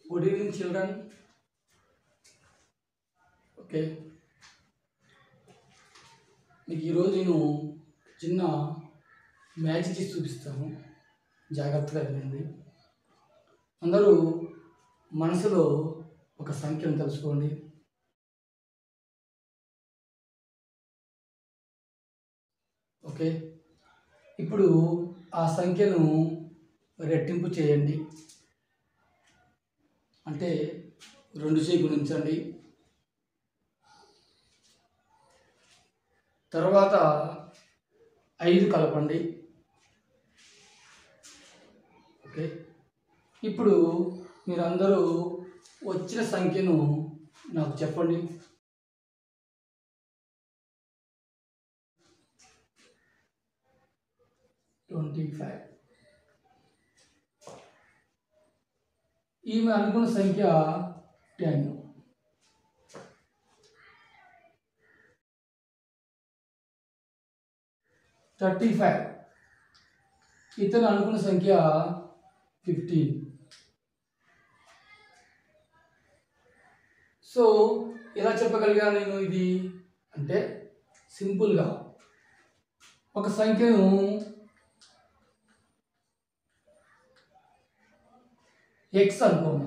Good evening children okay మీకు ఈరోజు నేను చిన్న మ్యాజిక్ చేసి చూపిస్తాను జాగ్రత్తగా వినండి అందరూ మనసులో ఒక సంఖ్యను తెలుసుకోండి ఓకే ఇప్పుడు ఆ సంఖ్యను రెట్టింపు చేయండి అంటే రెండు చేయి గుణించండి తర్వాత ఐదు కలపండి ఓకే ఇప్పుడు మీరందరూ వచ్చిన సంఖ్యను నాకు చెప్పండి ట్వంటీ ఫైవ్ ఈమె అనుకున్న సంఖ్య టెన్ థర్టీ ఫైవ్ ఇతను అనుకున్న సంఖ్య ఫిఫ్టీన్ సో ఎలా చెప్పగలిగాను నేను ఇది అంటే సింపుల్గా ఒక సంఖ్యను ఎక్స్ అనుకున్నాం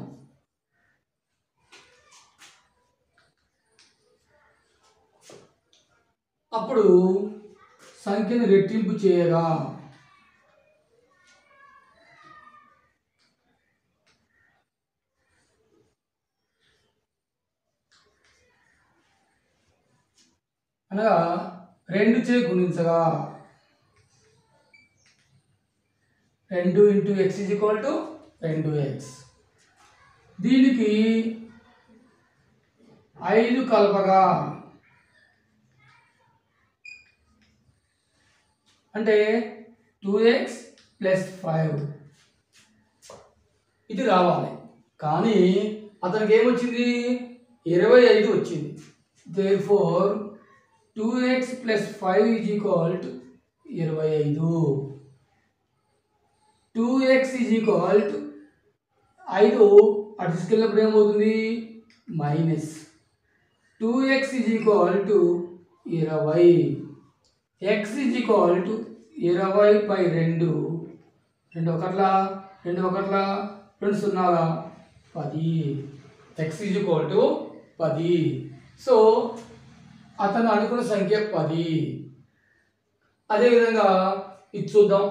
అప్పుడు సంఖ్యను రెట్టింపు చేయగా అనగా రెండు చే గుణించగా రెండు into x is equal to రెండు ఎక్స్ దీనికి ఐదు కలపగా అంటే టూ ఎక్స్ ప్లస్ ఫైవ్ ఇది రావాలి కానీ అతనికి ఏమొచ్చింది ఇరవై ఐదు వచ్చింది therefore two X plus five is equal to ఇరవై ఐదు two x is equal to ఐదు అటు తీసుకెళ్ళినప్పుడు ఏమవుతుంది minus two x is equal to ఇరవై ఎక్స్ ఈజ్ ఈక్వల్ టు ఇరవై బై రెండు రెండు ఒకట్ల రెండు ఒకట్ల రెండు సున్నాల పది ఎక్స్ ఈజ్ ఈక్వల్ టు పది సో అతను అనుకున్న సంఖ్య పది అదేవిధంగా ఇది చూద్దాం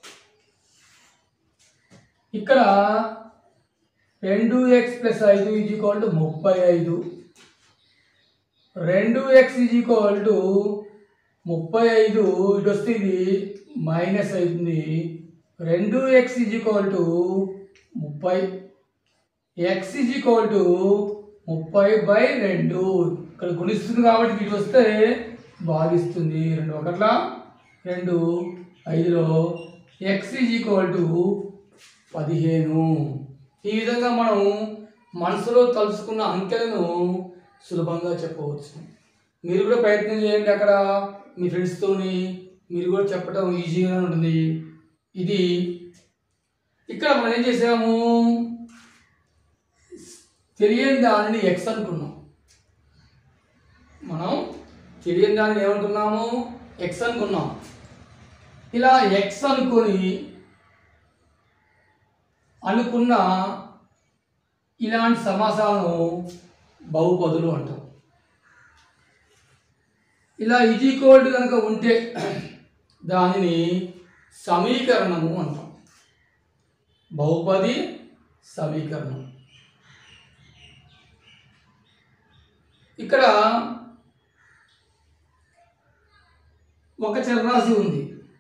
ఇక్కడ రెండు ఎక్స్ ప్లస్ ఐదు ఈజ్ ఈక్వల్ టు ముప్పై ఐదు రెండు ఎక్స్ ఈజ్ ఈక్వల్ టు ముప్పై ఐదు ఇటు వస్తే ఇది మైనస్ అవుతుంది రెండు ఎక్స్ ఈజ్ ఈక్వల్ టు ముప్పై ఎక్స్ ఈజ్ ఈక్వల్ టు ముప్పై బై రెండు ఇక్కడ గుణిస్తుంది కాబట్టి ఇటు వస్తే భాగిస్తుంది రెండు ఒకట్ల రెండు ఐదులో ఎక్స్ ఈజ్ ఈక్వల్ టు పదిహేను ఈ విధంగా మనం మనసులో తలుచుకున్న అంకెలను సులభంగా చెప్పవచ్చు మీరు కూడా ప్రయత్నం చేయండి అక్కడ మీ ఫ్రెండ్స్తోని మీరు కూడా చెప్పడం ఈజీగా ఉంటుంది ఇది ఇక్కడ మనం ఏం చేసాము తెలియని దానిని ఎక్స్ అనుకున్నాం మనం తెలియని దానిని ఏమనుకున్నాము ఎక్స్ అనుకున్నాం ఇలా ఎక్స్ అనుకొని అనుకున్న ఇలాంటి సమాసాలను బహుపదులు అంటాం ఇలా ఇది కోల్డ్ కనుక ఉంటే దానిని సమీకరణము అంటాం బహుపది సమీకరణం ఇక్కడ ఒక చరరాశి ఉంది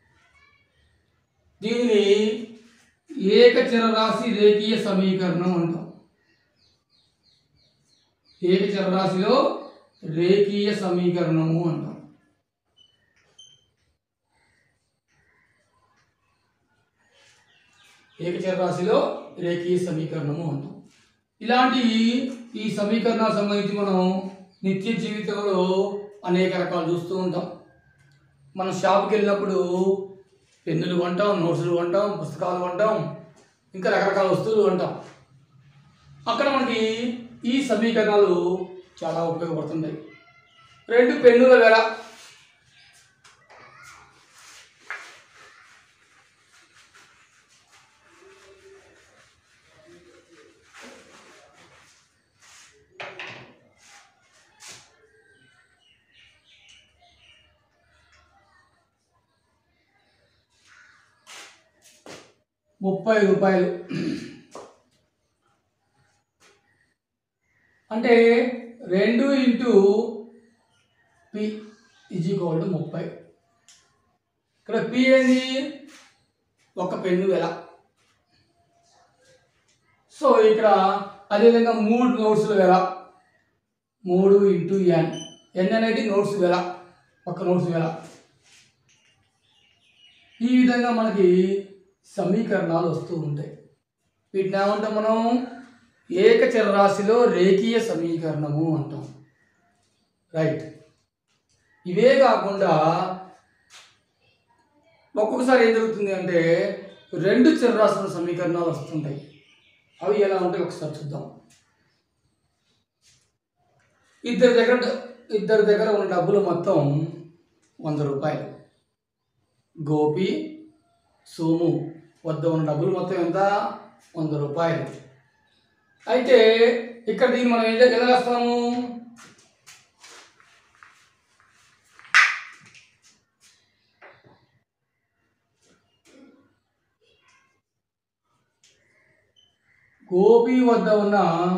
దీనిని ఏకచరరాశి రేఖీయ సమీకరణం అంటాం ఏకచరరాశిలో రేఖీయ సమీకరణము అంటాం ఏకచరరాశిలో రేఖీయ సమీకరణము అంటాం ఇలాంటి ఈ సమీకరణాలకు సంబంధించి మనం నిత్య జీవితంలో అనేక రకాలు చూస్తూ ఉంటాం మనం షాప్కి వెళ్ళినప్పుడు పెన్నులు కొంటాం నోట్సులు కొంటాం పుస్తకాలు కొంటాం ఇంకా రకరకాల వస్తువులు కొంటాం అక్కడ మనకి ఈ సమీకరణాలు చాలా ఉపయోగపడుతున్నాయి రెండు పెన్నుల వెల ముప్పై రూపాయలు అంటే రెండు into P is equal to ముప్పై ఇక్కడ పి ఏంది ఒక పెన్ను వెల సో ఇక్కడ అదేవిధంగా మూడు నోట్స్ల వెల మూడు ఇంటూ ఎన్ ఎన్ అనేది నోట్స్ వెల ఒక నోట్స్ వెల ఈ విధంగా మనకి సమీకరణాలు వస్తూ ఉంటాయి వీటిని ఏమంటాం మనం ఏకచరరాశిలో రేఖీయ సమీకరణము అంటాం రైట్ ఇవే కాకుండా ఒక్కొక్కసారి ఏం జరుగుతుంది అంటే రెండు చరరాశుల సమీకరణాలు వస్తుంటాయి అవి ఎలా ఉంటాయి ఒకసారి చూద్దాం ఇద్దరి దగ్గర ఇద్దరి దగ్గర ఉన్న డబ్బులు మొత్తం వంద రూపాయలు గోపి సోము వద్ద ఉన్న డబ్బులు మొత్తం ఎంత వంద రూపాయలు అయితే ఇక్కడ దీన్ని మనం ఏం ఎలా రాస్తాము గోపి వద్ద ఉన్న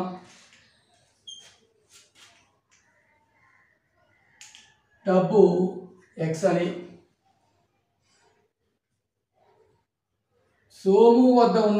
డబ్బు ఎక్స్ అని సోము వద్ద ఉన్న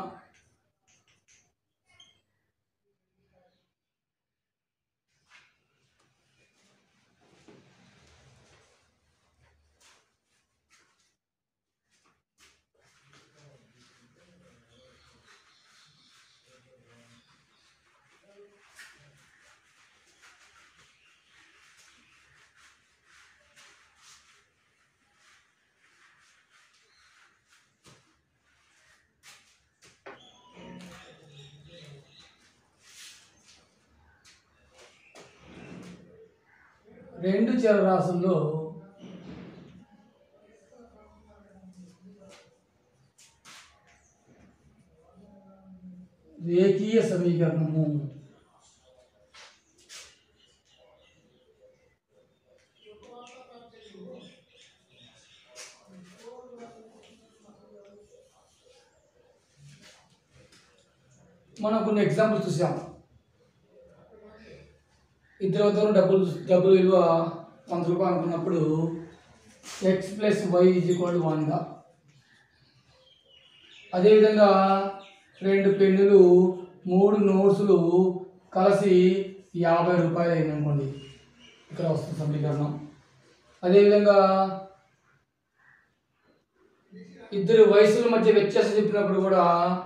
రెండు చరరాశుల్లో రేఖీయ సమీకరణము మనం కొన్ని ఎగ్జాంపుల్స్ చూసాం ఇద్దరు వద్ద డబ్బులు డబ్బులు విలువ వంద రూపాయలు అనుకున్నప్పుడు x plus why is equal వన్గా అదేవిధంగా రెండు పెన్నులు మూడు నోట్సులు కలిసి యాభై రూపాయలు అయింది అనుకోండి ఇక్కడ వస్తుంది సమీకరణం అదేవిధంగా ఇద్దరు వయసుల మధ్య వ్యత్యాసం చెప్పినప్పుడు కూడా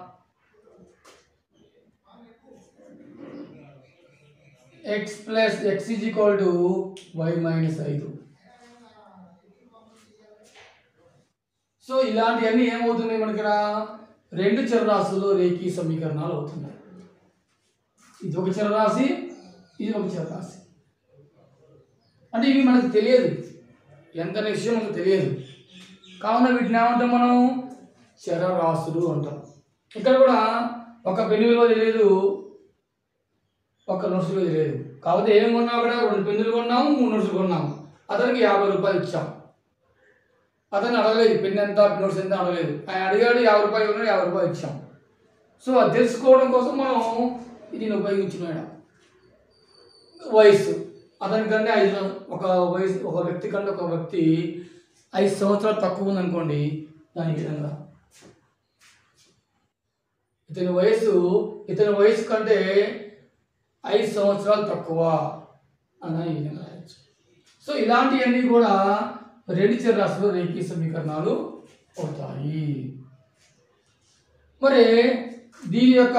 x plus x is equal to y minus ఐదు సో ఇలాంటివన్నీ ఏమవుతున్నాయి మనకి ఇక్కడ రెండు చరరాశుల్లో రేఖీ సమీకరణాలు అవుతున్నాయి ఇది ఒక చరరాశి ఇది ఒక చరరాశి అంటే ఇవి మనకు తెలియదు ఎంత అనే విషయం మనకు తెలియదు కావున వీటిని ఏమంటాం మనం చరరాశులు అంటాం ఇక్కడ కూడా ఒక పెను విలువ తెలియదు ఒక్క నోట్సులు తెలియదు కాకపోతే ఏం కొన్నావు అక్కడ రెండు పెన్నులు కొన్నాము మూడు నోట్సులు కొన్నాము అతనికి యాభై రూపాయలు ఇచ్చాం అతను అడగలేదు పెన్ ఎంత నోట్స్ ఎంత అడగలేదు ఆయన అడిగాడు యాభై రూపాయలు కొన్నాడు యాభై రూపాయలు ఇచ్చాం సో అది తెలుసుకోవడం కోసం మనం దీన్ని ఉపయోగించిన వయసు అతని కంటే ఐదు ఒక వయసు ఒక వ్యక్తి కంటే ఒక వ్యక్తి ఐదు సంవత్సరాలు తక్కువ ఉందనుకోండి దాని విధంగా ఇతని వయసు ఇతని వయసు కంటే ఐదు సంవత్సరాలు తక్కువ అన్న ఈ విధంగా రాయొచ్చు సో ఇలాంటివన్నీ కూడా రెండు చరరాశులు రేఖీ సమీకరణాలు అవుతాయి మరి దీని యొక్క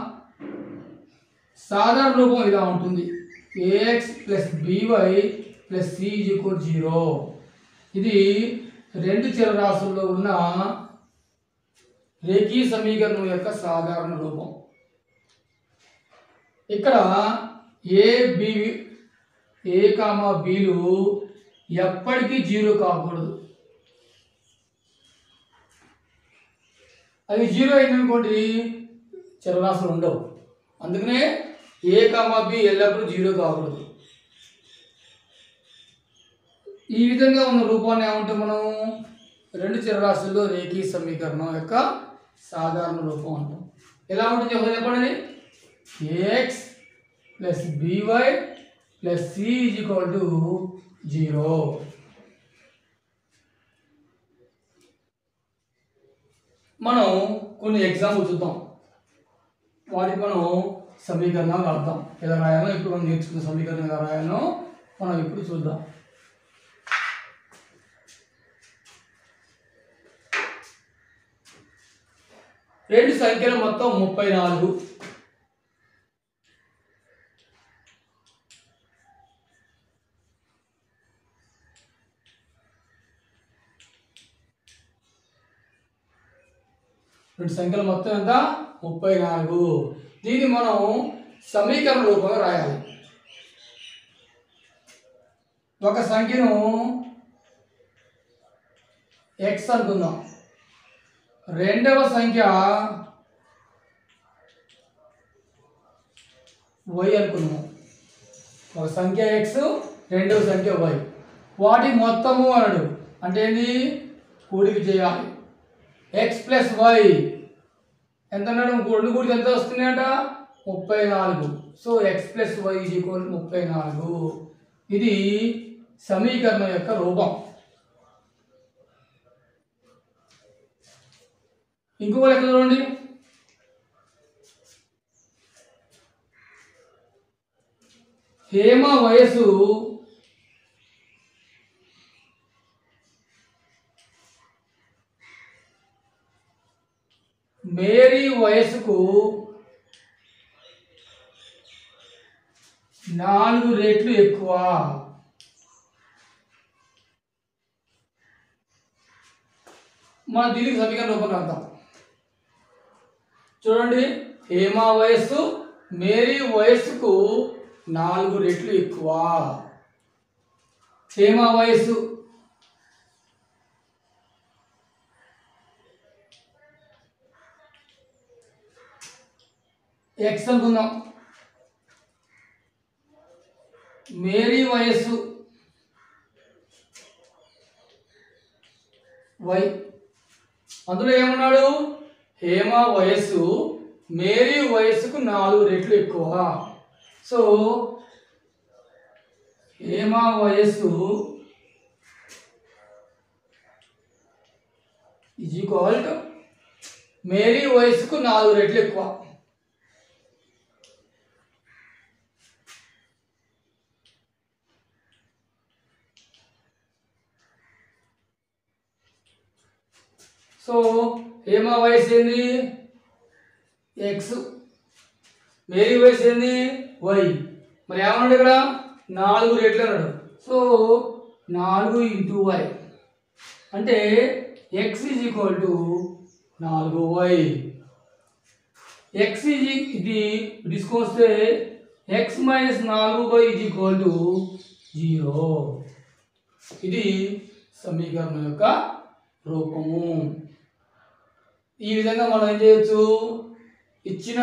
సాధారణ రూపం ఇలా ఉంటుంది a x plus by plus c equal zero ఇది రెండు చరరాశుల్లో ఉన్న రేఖీ సమీకరణం యొక్క సాధారణ రూపం ఇక్కడ ఏ బి ఏ కామా బీలు ఎప్పటికీ జీరో కాకూడదు అవి జీరో అయిందనుకోండి చరరాశులు ఉండవు అందుకనే ఏ కామా బి ఎల్లప్పుడూ జీరో కాకూడదు ఈ విధంగా ఉన్న రూపాన్ని ఏమంటే మనం రెండు చరరాశుల్లో రేఖీ సమీకరణం యొక్క సాధారణ రూపం అంటాం ఎలా ఉంటుంది ఒకసారి చెప్పండి a x plus by plus C is equal to zero మనం కొన్ని ఎగ్జాంపుల్ చూద్దాం వాటికి మనం సమీకరణాలు రాద్దాం ఎలా రాయాలో ఇప్పుడు మనం నేర్చుకున్న సమీకరణం ఎలా రాయాలో మనం ఇప్పుడు చూద్దాం రెండు సంఖ్యలు మొత్తం ముప్పై నాలుగు రెండు సంఖ్యలు మొత్తం ఎంత ముప్పై నాలుగు దీన్ని మనం సమీకరణ రూపంలో రాయాలి ఒక సంఖ్యను ఎక్స్ అనుకుందాం రెండవ సంఖ్య వై అనుకున్నాము ఒక సంఖ్య ఎక్స్ రెండవ సంఖ్య వై వాటి మొత్తము అనడు అంటే ఏంది కూడికి చేయాలి ఎక్స్ ప్లస్ వై ఎంత అన్నాడు రెండు కూడికి ఎంత వస్తున్నాయంట ముప్పై నాలుగు so X plus why is equal ముప్పై నాలుగు ఇది సమీకరణం యొక్క రూపం ఇంకొక లెక్క చూడండి హేమ వయసు మేరీ వయసుకు నాలుగు రెట్లు ఎక్కువ మన దీనికి సమీకరణ రూపం రాద్దాం చూడండి హేమ వయస్సు మేరీ వయస్సుకు నాలుగు రెట్లు ఎక్కువ హేమ వయస్సు ఎక్స్ అనుకుందాం మేరీ వయస్సు వై అందులో ఏమన్నాడు హేమ వయస్సు మేరీ వయస్సుకు నాలుగు రెట్లు ఎక్కువ సో హేమ వయస్సు ఈజ్ ఈక్వల్ టు మేరీ వయస్సుకు నాలుగు రెట్లు ఎక్కువ సో హేమ వయసు ఏంది ఎక్స్ మేరీ వయసు ఏంది వై మరి ఏమన్నాడు ఇక్కడ నాలుగు రేట్లు అన్నాడు సో నాలుగు ఇంటూ వై అంటే ఎక్స్ ఈజ్ ఈక్వల్ టు నాలుగు వై ఎక్స్ ఈజ్ ఇది తీసుకొస్తే ఎక్స్ మైనస్ నాలుగు by is equal to zero ఇది సమీకరణం యొక్క రూపము ఈ విధంగా మనం ఏం చేయొచ్చు ఇచ్చిన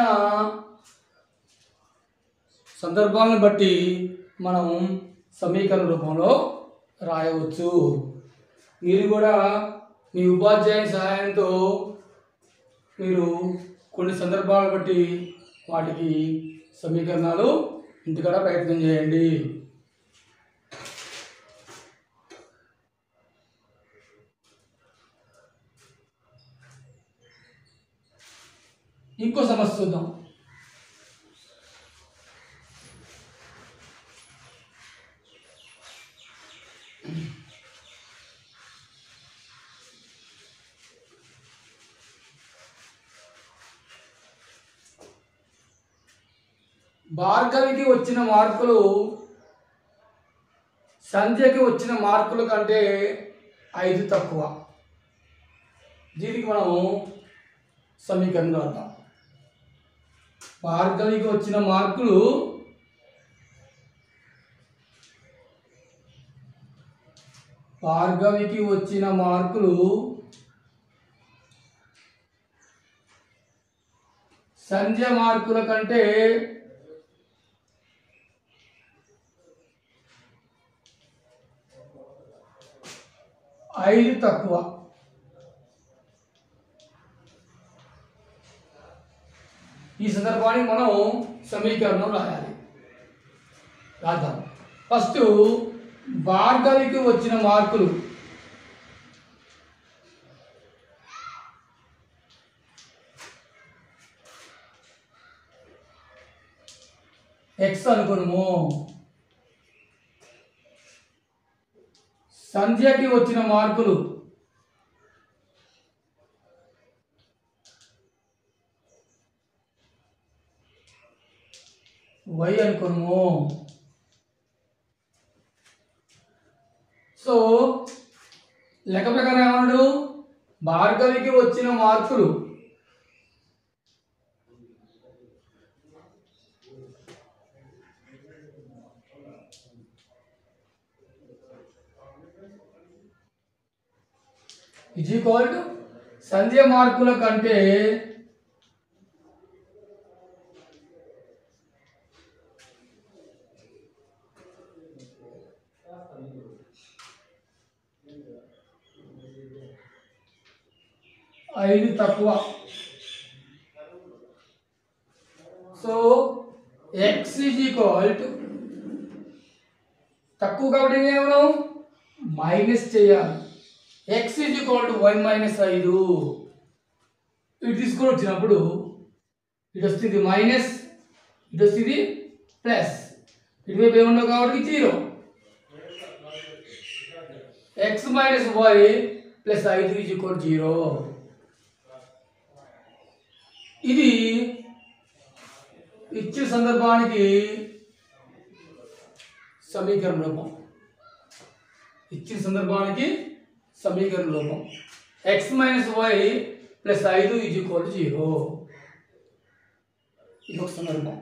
సందర్భాలను బట్టి మనం సమీకరణ రూపంలో రాయవచ్చు మీరు కూడా మీ ఉపాధ్యాయుని సహాయంతో మీరు కొన్ని సందర్భాలను బట్టి వాటికి సమీకరణాలు ఇంటికాడ ప్రయత్నం చేయండి ఇంకో సమస్య చూద్దాం భార్గవికి వచ్చిన మార్కులు సంధ్యకి వచ్చిన మార్కుల కంటే ఐదు తక్కువ దీనికి మనం సమీకరణ రాద్దాం భార్గవికి వచ్చిన మార్కులు భార్గవికి వచ్చిన మార్కులు సంధ్య మార్కుల కంటే ఐదు తక్కువ ఈ సందర్భానికి మనం సమీకరణం రాయాలి రాద్దాం ఫస్ట్ భార్గవికి వచ్చిన మార్కులు ఎక్స్ అనుకున్నాము సంధ్యకి వచ్చిన మార్కులు వై అనుకున్నాము సో లెక్క ప్రకారం ఏమన్నాడు భార్గవికి వచ్చిన మార్కులు ఇజ్ ఈక్వల్ టు సంధ్య మార్కుల కంటే ఐదు తక్కువ so x is equal to తక్కువ కాబట్టి ఏం చేయాలి మనం మైనస్ చేయాలి x is equal to y minus ఐదు ఇటు తీసుకొని వచ్చినప్పుడు ఇటు వస్తుంది మైనస్ ఇటు వస్తుంది ప్లస్ ఇటువైపు ఏముండవు కాబట్టి zero x minus why plus ఐదు ఈజ్ ఈక్వల్ జీరో ఇది ఇచ్చిన సందర్భానికి సమీకరణ రూపం ఇచ్చిన సందర్భానికి సమీకరణ రూపం ఎక్స్ మైనస్ వై ప్లస్ ఐదు ఈజ్ ఈక్వల్ జీరో ఇది ఒక సందర్భం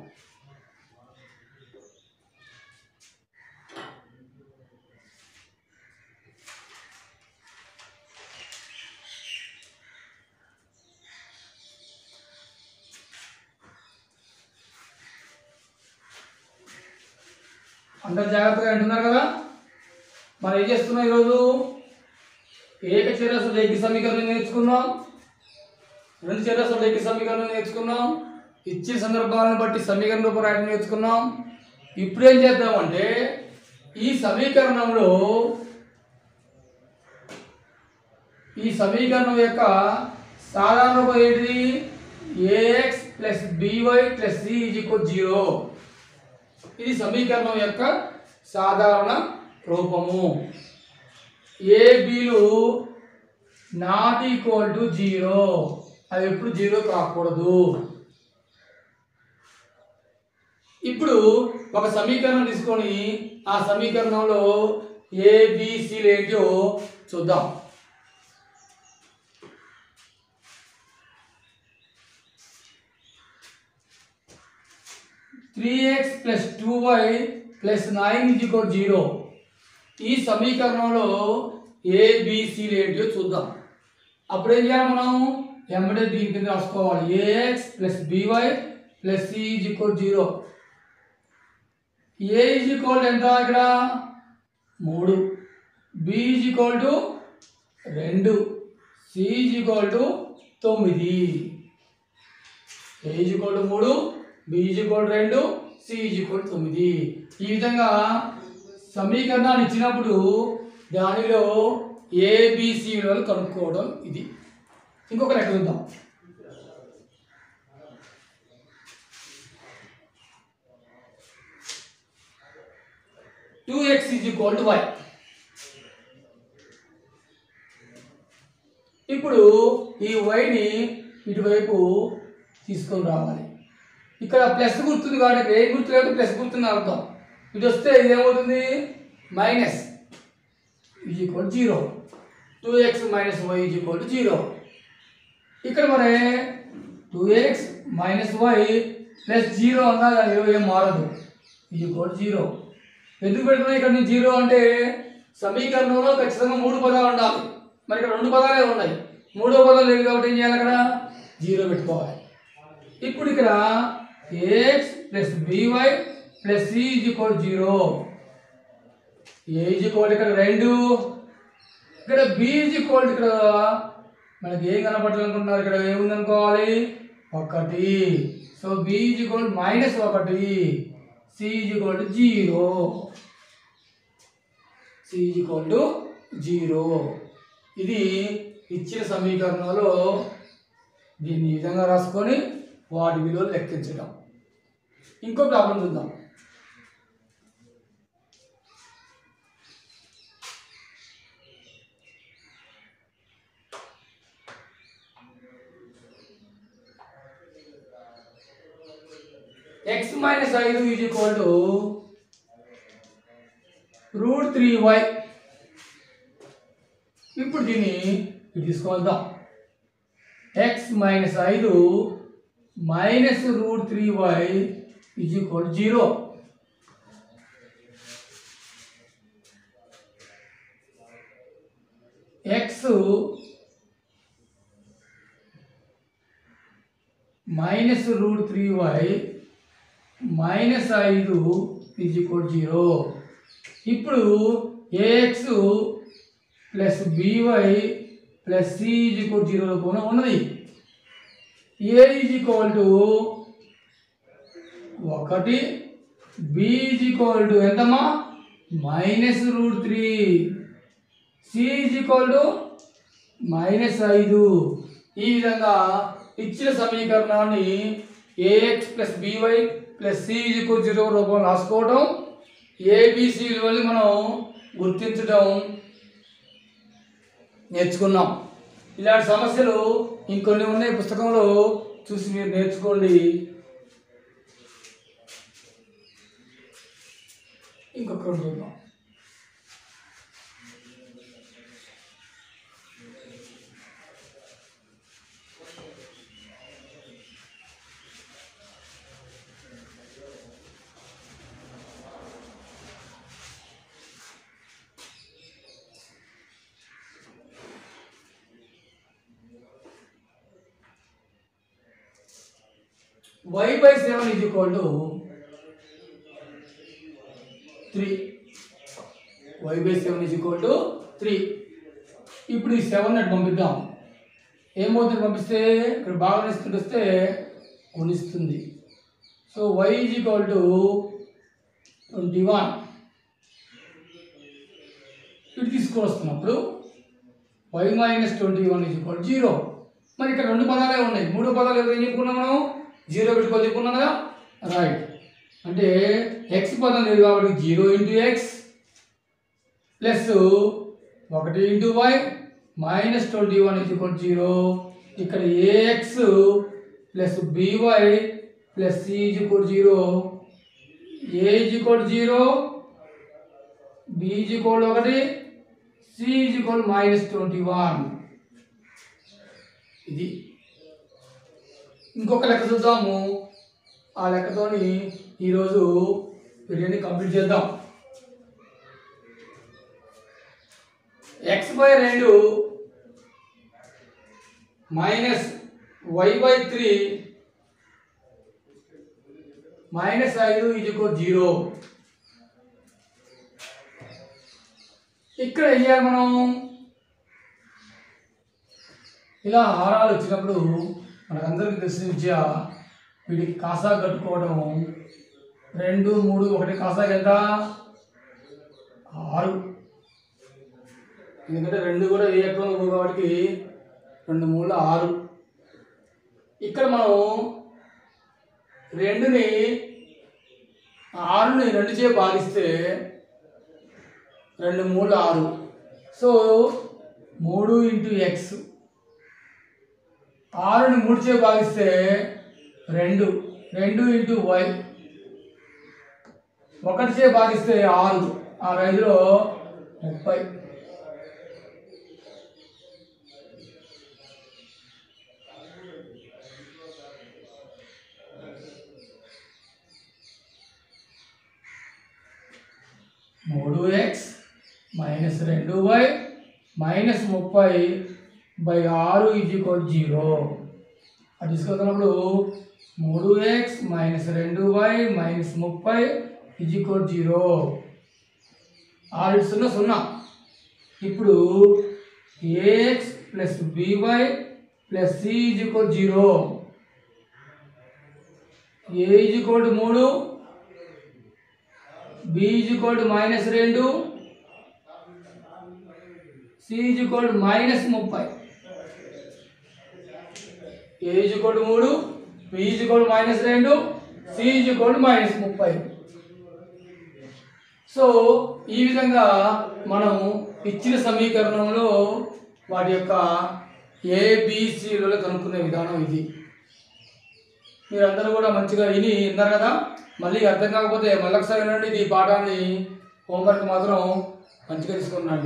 అందరు జాగ్రత్తగా వింటున్నారు కదా మనం ఏం చేస్తున్నాం ఈరోజు ఏక చరస్సు రేఖి సమీకరణం నేర్చుకున్నాం రెండు చరస్సు రేఖి సమీకరణం నేర్చుకున్నాం ఇచ్చే సందర్భాలను బట్టి సమీకరణ రూపం రాయడం నేర్చుకున్నాం ఇప్పుడు ఏం చేద్దామంటే ఈ సమీకరణంలో ఈ సమీకరణం యొక్క సాధారణ రూపం ఏంటిది a x plus b y plus C is equal zero ఇది సమీకరణం యొక్క సాధారణ రూపము ఏ బిలు నాట్ ఈక్వల్ టు జీరో అవి ఎప్పుడు జీరో కాకూడదు ఇప్పుడు ఒక సమీకరణం తీసుకొని ఆ సమీకరణంలో ఏ బిసిలు ఏంటో చూద్దాం three x plus two y plus nine is equal zero ఈ సమీకరణంలో ఏబిసిలు ఏంటో చూద్దాం అప్పుడు ఏం చేయాలి మనం ఎంబడే దీని కింద రాసుకోవాలి a x plus b y plus C is equal zero a is equal ఎంత ఇక్కడ మూడు బి ఈజ్ ఈక్వల్ టు రెండు సి ఈజ్ ఈక్వల్ టు తొమ్మిది ఏ ఈజ్ ఈక్వల్ టు మూడు బి ఈజ్ ఈక్వల్ రెండు సి ఈజ్ ఈక్వల్ తొమ్మిది ఈ విధంగా సమీకరణాన్ని ఇచ్చినప్పుడు దానిలో ఏబిసి విలువలు కనుక్కోవడం ఇది ఇంకొక లెక్క చూద్దాం two x is equal to y ఇప్పుడు ఈ వైని ఇటువైపు తీసుకొని రావాలి ఇక్కడ ప్లస్ గుర్తుంది కాబట్టి ఇక్కడ ఏ గుర్తు లేదు ప్లస్ గుర్తుంది అర్థం ఇటు వస్తే ఇది ఏమవుతుంది minus is equal zero two X minus y is equal to zero ఇక్కడ మరి two X minus why plus zero అన్నా కానీ ఏం మారదు ఇది కూడా జీరో ఎందుకు పెడుతున్నా ఇక్కడ నేను జీరో అంటే సమీకరణంలో ఖచ్చితంగా మూడు పదాలు ఉండాలి మరి ఇక్కడ రెండు పదాలే ఉన్నాయి మూడో పదాలు లేదు కాబట్టి ఏం చేయాలి అక్కడ జీరో పెట్టుకోవాలి ఇప్పుడు ఇక్కడ a x plus by plus C is equal zero a is equal ఇక్కడ రెండు ఇక్కడ బి ఈజ్ ఈక్వల్ ఇక్కడ మనకి ఏం కనపడాలనుకుంటున్నారు ఇక్కడ ఏముంది అనుకోవాలి ఒకటి so b is equal minus ఒకటి C is equal to zero C is equal to zero ఇది ఇచ్చిన సమీకరణంలో దీన్ని ఈ విధంగా రాసుకొని వాటి విలువలు లెక్కించడం ఇంకో ప్రాబ్లం చూద్దాం ఎక్స్ మైనస్ ఐదు is equal to root three y ఇప్పుడు దీన్ని ఇటు తీసుకొద్దాం ఎక్స్ మైనస్ ఐదు minus root three y is equal zero x minus root three y minus ఐదు ఈజ్ ఈక్వల్ జీరో ఇప్పుడు a x plus by plus C is equal zero కూడా ఉన్నది ఏ is equal to ఒకటి బి ఈజ్ ఈక్వల్ టు ఎంతమ్మా minus root three c is equal to minus ఐదు ఈ విధంగా ఇచ్చిన సమీకరణాన్ని a x plus by plus C is equal zero రూపంలో రాసుకోవడం ఏబిసి విలువల్ని మనం గుర్తించడం నేర్చుకున్నాం ఇలాంటి సమస్యలు ఇంకొన్ని ఉన్నాయి పుస్తకంలో చూసి మీరు నేర్చుకోండి ఇంకొక రెండు చూద్దాం y by 7 is equal to 3 y by 7 is equal to 3 ఇప్పుడు ఈ సెవెన్ అటు పంపిద్దాం ఏమవుతుంది పంపిస్తే ఇక్కడ బాగా ఇస్తుంటే వస్తే గుణిస్తుంది so y is equal to twenty one ఇటు తీసుకొని వస్తున్నప్పుడు y minus twenty one is equal zero మరి ఇక్కడ రెండు పదాలే ఉన్నాయి మూడు పదాలు ఏదో ఏం చెప్పుకున్నాం మనం జీరో పెట్టుకొని చెప్పుకున్నాం కదా రైట్ అంటే ఎక్స్ పదం లేదు కాబట్టి జీరో ఇంటూ ఎక్స్ ప్లస్ ఒకటి into why minus twenty one is equal zero ఇక్కడ a x plus by plus C is equal zero a is equal zero B is equal ఒకటి C is equal minus twenty one ఇది ఇంకొక లెక్క చూద్దాము ఆ లెక్కతోని ఈరోజు బిర్యానీ కంప్లీట్ చేద్దాం ఎక్స్ బై రెండు minus why by three minus ఐదు ఇది జీరో ఇక్కడ ఏం చేయాలి మనం ఇలా హారాలు వచ్చినప్పుడు మనకందరికీ తెలిసిన విద్య వీటికి కాసా కట్టుకోవడం రెండు మూడు ఒకటి కాసాకి ఎంత ఆరు ఎందుకంటే రెండు కూడా ఏ ఎక్కడ కాబట్టి రెండు మూడు ఆరు ఇక్కడ మనం రెండుని ఆరుని రెండు చే భాగిస్తే రెండు మూడు ఆరు సో మూడు ఇంటూ ఎక్స్ ఆరుని మూడు చే భాగిస్తే రెండు రెండు ఇంటూ వై ఒకటి చే భాగిస్తే ఆరు ఆరు ఐదులో ముప్పై మూడు ఎక్స్ మైనస్ రెండు వై మైనస్ ముప్పై బై ఆరు ఈజ్ ఈక్వల్ జీరో అది తీసుకెళ్తున్నప్పుడు మూడు ఎక్స్ మైనస్ రెండు వై మైనస్ ముప్పై ఈజ్ ఈక్వల్ జీరో ఆరు ఇటు సున్నా సున్నా ఇప్పుడు a x plus by plus C is equal zero a is equal to మూడు b is equal to minus రెండు c is equal to minus ముప్పై ఏ ఈజ్ ఈక్వల్ టు మూడు b is equal to minus రెండు c is equal to minus ముప్పై so ఈ విధంగా మనం ఇచ్చిన సమీకరణంలో వాటి యొక్క ఏబిసిలలో కనుక్కునే విధానం ఇది మీరందరూ కూడా మంచిగా విని విన్నారు కదా మళ్ళీ అర్థం కాకపోతే మళ్ళీ ఒకసారి వినండి ఇది ఈ పాఠాన్ని హోంవర్క్ మాత్రం మంచిగా తీసుకున్నాండి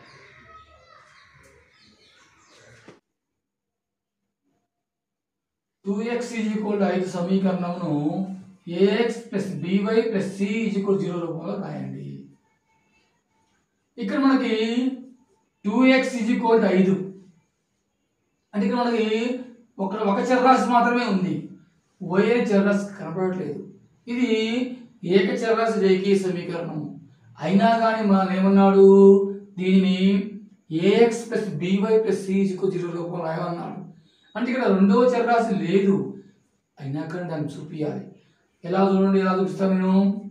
టూ ఎక్స్ ఈజ్ ఈక్వల్ ఐదు సమీకరణమును a x plus by plus C is equal zero రూపంలో రాయండి ఇక్కడ మనకి టూ ఎక్స్ ఈజ్ ఈక్వల్ ఐదు అంటే ఇక్కడ మనకి ఒక ఒక చరరాశి మాత్రమే ఉంది ఓ అనే చరరాశి కనపడట్లేదు ఇది ఏక చరరాశి రేఖీయ సమీకరణం అయినా కానీ మనం ఏమన్నాడు దీనిని a x plus by plus c zero రూపంలో రాయమన్నాడు అంటే ఇక్కడ రెండవ చరరాశి లేదు అయినా కానీ దాన్ని చూపించాలి ఎలా చూడండి ఎలా చూపిస్తాను నేను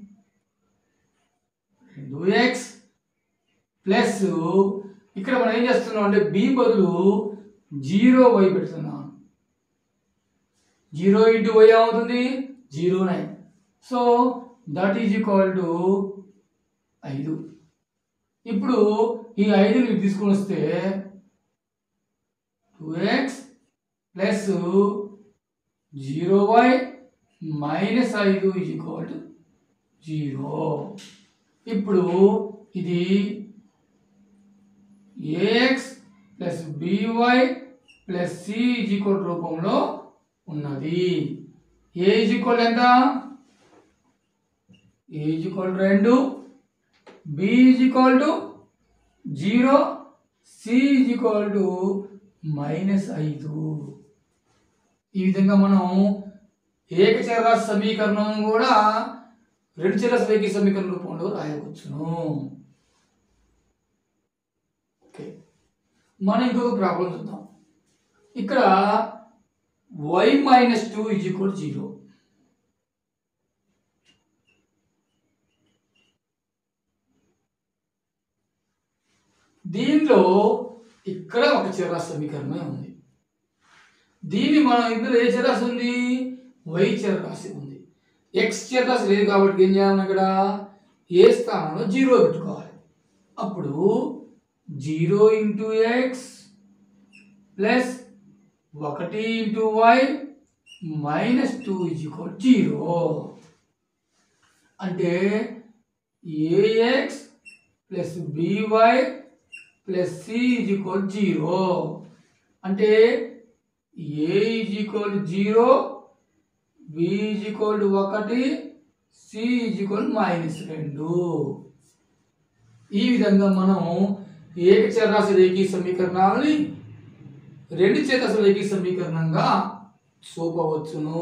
రెండు ఎక్స్ ప్లస్ ఇక్కడ మనం ఏం చేస్తున్నాం అంటే బి బదులు జీరో వై పెడుతున్నాం జీరో ఇంటూ వై ఏమవుతుంది zero nine so that is equal to ఐదు ఇప్పుడు ఈ ఐదుని తీసుకొని వస్తే two X plus zero Y minus ఐదు ఈజ్ ఈక్వల్ టు జీరో ఇప్పుడు ఇది A X plus by plus C is equal రూపంలో ఉన్నది ఏ ఈజ్ ఈక్వల్ ఎంత ఏ ఈజ్ ఈక్వల్ రెండు B is equal to zero C is equal to minus ఐదు ఈ విధంగా మనం ఏకచరరాశి సమీకరణం కూడా రెండు చరరాశి రేఖీ సమీకరణ రూపంలో రాయవచ్చును ఓకే మనం ఇంకొక ప్రాబ్లం చూద్దాం ఇక్కడ Y minus two is equal zero దీనిలో ఇక్కడ ఒక చరరాశి సమీకరణమే ఉంది దీన్ని మనం ఇందులో ఏ చరరాశి ఉంది వై చరరాశి ఉంది ఎక్స్ చరరాశి లేదు కాబట్టి ఏం చేయాలి ఇక్కడ ఏ స్థానంలో జీరో పెట్టుకోవాలి అప్పుడు జీరో ఇంటూ ఎక్స్ ప్లస్ ఒకటి into why minus two is equal zero అంటే A X plus by plus C is equal zero అంటే A is equal zero B is equal ఒకటి సి ఈజ్ ఈక్వల్ మైనస్ రెండు ఈ విధంగా మనం ఏకచరాశి రేఖీ సమీకరణాలని రెండు చేతస రేఖీ సమీకరణంగా చూపవచ్చును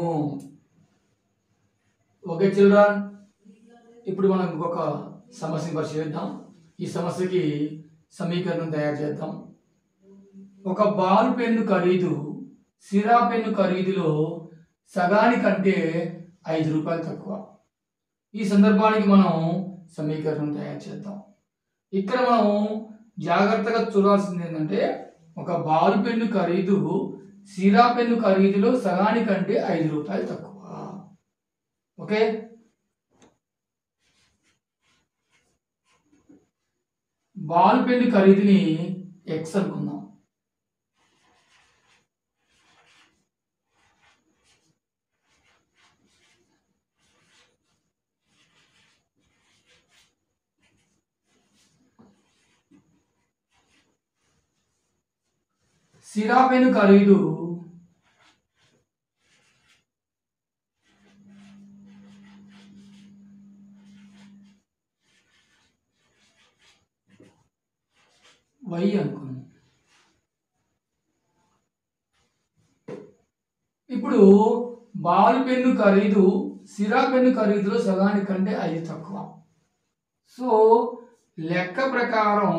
ఓకే చిల్డ్రన్ ఇప్పుడు మనం ఇంకొక సమస్యను పరిశీలిద్దాం ఈ సమస్యకి సమీకరణం తయారు చేద్దాం ఒక బాల్ పెన్ను ఖరీదు సిరా పెన్ను ఖరీదులో సగానికంటే ఐదు రూపాయలు తక్కువ ఈ సందర్భానికి మనం సమీకరణం తయారు చేద్దాం ఇక్కడ మనం జాగ్రత్తగా చూడాల్సింది ఏంటంటే ఒక బాల్ పెన్ను ఖరీదు సిరా పెన్ను ఖరీదులో సగానికంటే ఐదు రూపాయలు తక్కువ ఓకే బాల్ పెన్ను ఖరీదుని ఎక్స్ అనుకుందాం సిరా పెన్ను ఖరీదు వై అనుకున్నాం ఇప్పుడు బాల్ పెన్ను ఖరీదు సిరా పెన్ను ఖరీదులో సగానికంటే ఐదు తక్కువ సో లెక్క ప్రకారం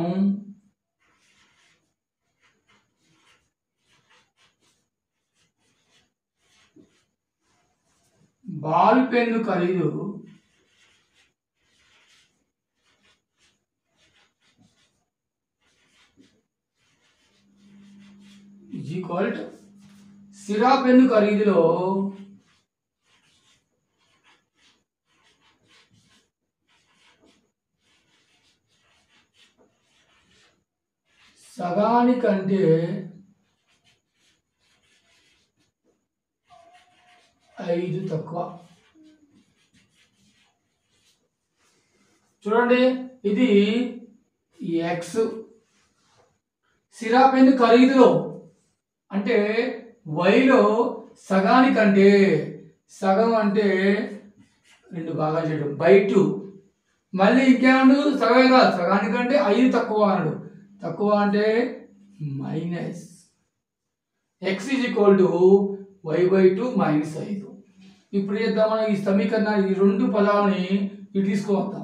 బాల్ పెన్ను ఖరీదు ఈజ్ ఈక్వల్ టు సిరా పెన్ను ఖరీదులో సగానికంటే ఐదు తక్కువ చూడండి ఇది ఎక్స్ సిరా పెన్ను ఖరీదులో అంటే వైలో సగానికంటే సగం అంటే రెండు భాగాలు చేయడం బై టూ మళ్ళీ ఇంకేమన్నాడు సగమే కాదు సగానికంటే ఐదు తక్కువ అన్నాడు తక్కువ అంటే minus X is equal to Y by two minus ఐదు ఇప్పుడు చేద్దాం మనం ఈ సమీకరణాన్ని ఈ రెండు పదాలని ఇటు తీసుకువద్దాం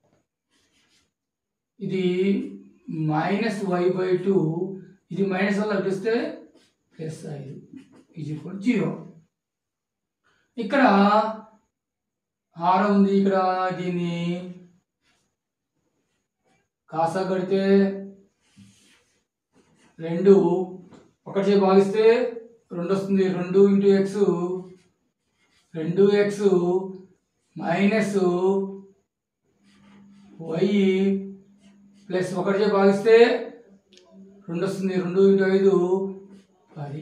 ఇది మైనస్ వై బై టూ ఇది మైనస్ వల్ల లభిస్తే ప్లస్ ఐదు ఈజ్ ఈక్వల్ జీరో ఇక్కడ హారం ఉంది ఇక్కడ దీన్ని కాసా కడితే రెండు ఒకటి భాగిస్తే రెండు వస్తుంది రెండు ఇంటూ ఎక్స్ రెండు ఎక్స్ మైనస్ వై ప్లస్ ఒకటి భాగిస్తే రెండు వస్తుంది రెండు ఇంటూ ఐదు పది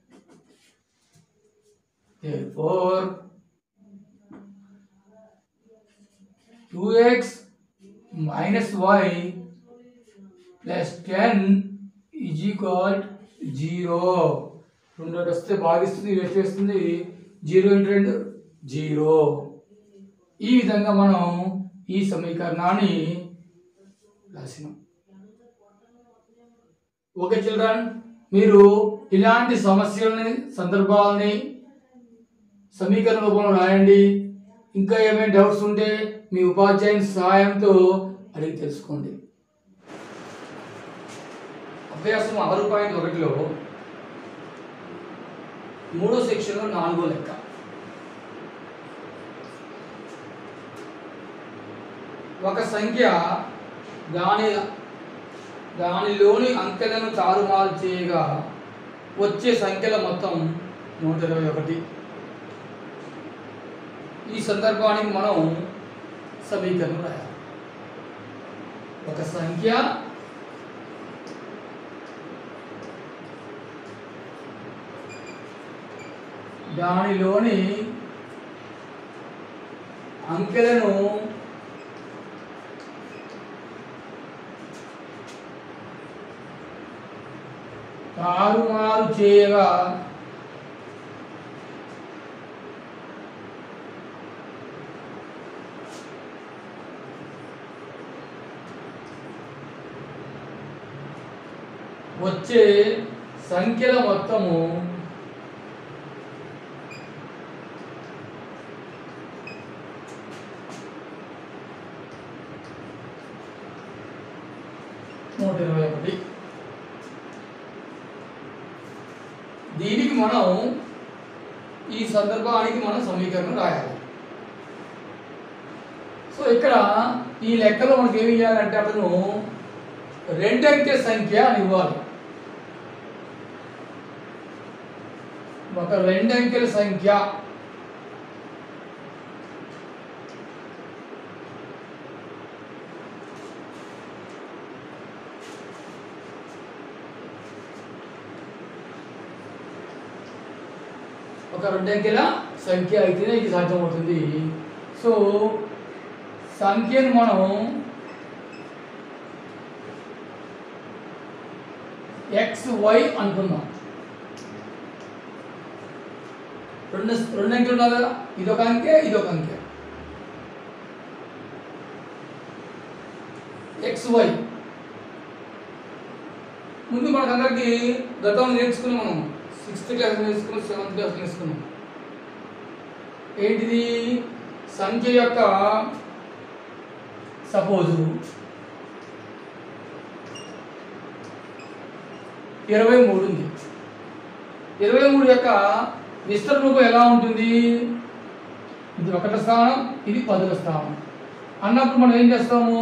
four two X minus why plus ten is equal zero రెండు వస్తే భాగిస్తుంది వేస్ట్ చేస్తుంది జీరో ఇంటూ రెండు జీరో ఈ విధంగా మనం ఈ సమీకరణాన్ని రాసినాం ఓకే చిల్డ్రన్ మీరు ఇలాంటి సమస్యలని సందర్భాలని సమీకరణ రూపంలో రాయండి ఇంకా ఏమైనా డౌట్స్ ఉంటే మీ ఉపాధ్యాయుని సహాయంతో అడిగి తెలుసుకోండి అభ్యాసం ఆరు పాయింట్ ఒకటిలో మూడో సెక్షన్లో నాలుగో లెక్క ఒక సంఖ్య దాని దానిలోని అంకెలను తారుమారు చేయగా వచ్చే సంఖ్యల మొత్తం నూట ఇరవై ఒకటి ఈ సందర్భానికి మనం సమీకరణం రాయాలి ఒక సంఖ్య దానిలోని అంకెలను తారుమారు చేయగా వచ్చే సంఖ్యల మొత్తము నూట ఇరవై ఒకటి దీనికి మనం ఈ సందర్భానికి మనం సమీకరణం రాయాలి సో ఇక్కడ ఈ లెక్కలో మనకి ఏమి ఇవ్వాలంటే అతను రెండంకె సంఖ్య అని ఇవ్వాలి ఒక రెండంకెల సంఖ్య ఒక రెండంకెల సంఖ్య అయితేనే ఇది సాధ్యమవుతుంది సో సంఖ్యను మనం ఎక్స్ వై అనుకుందాం రెండు రెండు అంకెలు ఉన్నారు కదా ఇదొక అంకె ఇదొక అంకె ఎక్స్ వై ముందు మనకందరికి గతంలో నేర్చుకున్నాం మనం సిక్స్త్ క్లాస్ నేర్చుకున్నాం సెవెంత్ క్లాస్ నేర్చుకున్నాం ఏంటిది సంఖ్య యొక్క సపోజు ఇరవై మూడు ఉంది ఇరవై మూడు యొక్క విస్తరణ రూపం ఎలా ఉంటుంది ఇది ఒకటి స్థానం ఇది పదుల స్థానం అన్నప్పుడు మనం ఏం చేస్తాము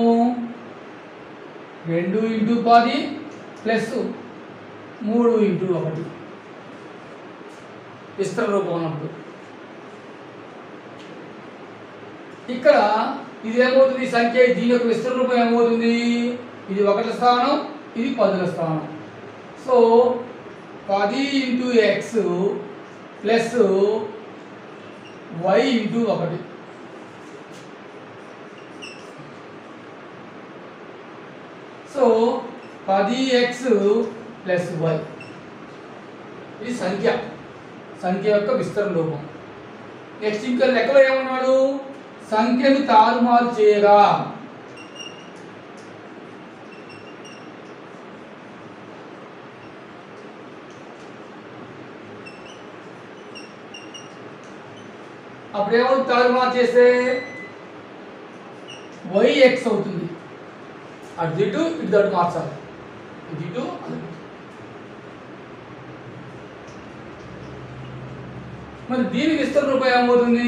రెండు ఇంటూ పది ప్లస్ మూడు ఇంటూ ఒకటి విస్తరణ రూపం అన్నప్పుడు ఇక్కడ ఇది ఏమవుతుంది ఈ సంఖ్య దీని యొక్క విస్తరణ రూపం ఏమవుతుంది ఇది ఒకటి స్థానం ఇది పదుల స్థానం సో పది into X plus Y into ఒకటి సో పది ఎక్స్ ప్లస్ వై ఇది సంఖ్య సంఖ్య యొక్క విస్తరణ రూపం నెక్స్ట్ ఇంకా లెక్కలో ఏమన్నాడు సంఖ్యను తారుమారు చేయగా అప్పుడు ఏమవుతుంది తారుమారు చేస్తే వై ఎక్స్ అవుతుంది అటు ఇటు ఇటు అటు మార్చాలి ఇటు ఇటు అటు ఇటు. మరి దీని విస్తరణ రూపం ఏమవుతుంది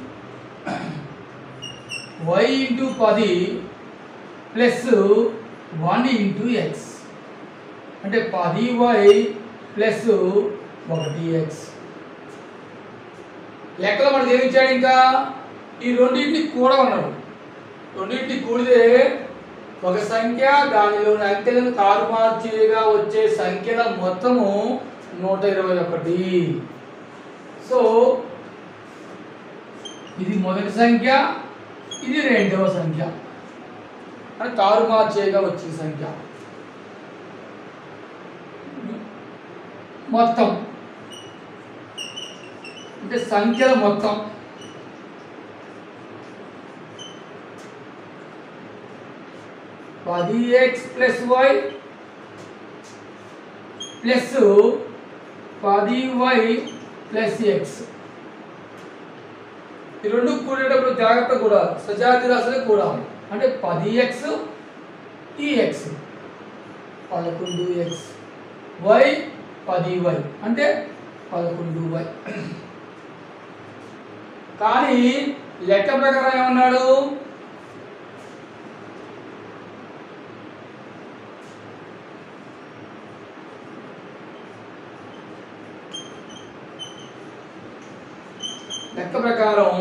వై ఇంటూ పది ప్లస్ వన్ ఇంటూ ఎక్స్ అంటే పది వై ప్లస్ ఒకటి ఎక్స్ లెక్కలో మనకి ఏమి ఇచ్చాడు ఇంకా ఈ రెండింటిని కూడా ఉన్నాడు రెండింటిని కూడితే ఒక సంఖ్య దానిలోని అంకెలను తారుమారు చేయగా వచ్చే సంఖ్యల మొత్తము నూట ఇరవై ఒకటి సో ఇది మొదటి సంఖ్య ఇది రెండవ సంఖ్య అని తారుమారు చేయగా వచ్చే సంఖ్య మొత్తం అంటే సంఖ్యల మొత్తం పది ఎక్స్ ప్లస్ వై ప్లస్ పది వై ప్లస్ ఎక్స్ ఈ రెండు కూడేటప్పుడు జాగ్రత్త కూడా సజాతి రాశులే కూడాలి అంటే పది ఎక్స్ ఈ ఎక్స్ పదకొండు ఎక్స్ వై పది వై అంటే పదకొండు వై కానీ లెక్క ప్రకారం ఏమన్నాడు లెక్క ప్రకారం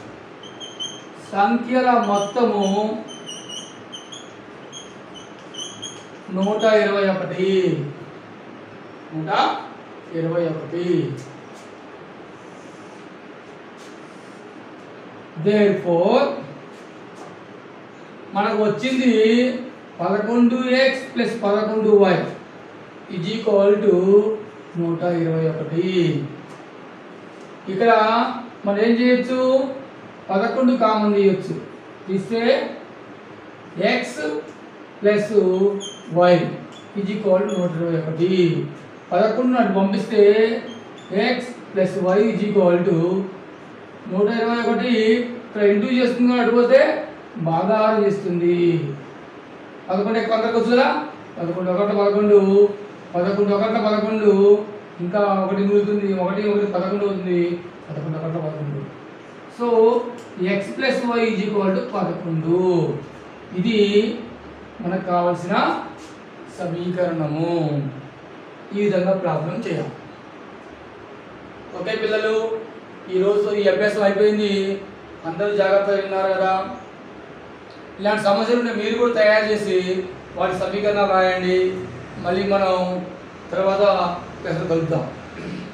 సంఖ్యల మొత్తము నూట ఇరవై ఒకటి నూట ఇరవై ఒకటి దేర్ ఫోర్ మనకు వచ్చింది పదకొండు ఎక్స్ ప్లస్ పదకొండు వై ఈజ్ ఈక్వల్ టు నూట ఇరవై ఒకటి ఇక్కడ మనం ఏం చేయొచ్చు పదకొండు కామన్ తీయొచ్చు తీస్తే X plus why is equal to నూట ఇరవై ఒకటి పదకొండు అటు పంపిస్తే X plus why is equal to నూట ఇరవై ఒకటి ఇక్కడ ఇంటూ చేస్తుంది అటు పోతే బాగా చేస్తుంది పదకొండు ఎక్కువ అందరికి వచ్చు కదా పదకొండు ఒకటి పదకొండు పదకొండు ఒకటి పదకొండు ఇంకా ఒకటి మిగులుతుంది ఒకటి ఒకటి పదకొండు అవుతుంది పదకొండు ఒకటి పదకొండు so X plus why is equal to పదకొండు ఇది మనకు కావలసిన సమీకరణము ఈ విధంగా ప్రాబ్లం చేయాలి ఓకే పిల్లలు ఈరోజు ఈ అభ్యాసం అయిపోయింది అందరూ జాగ్రత్తగా విన్నారు కదా ఇలాంటి సమస్యలు ఉంటే మీరు కూడా తయారు చేసి వాటి సమీకరణాలు రాయండి మళ్ళీ మనం తర్వాత కలుద్దాం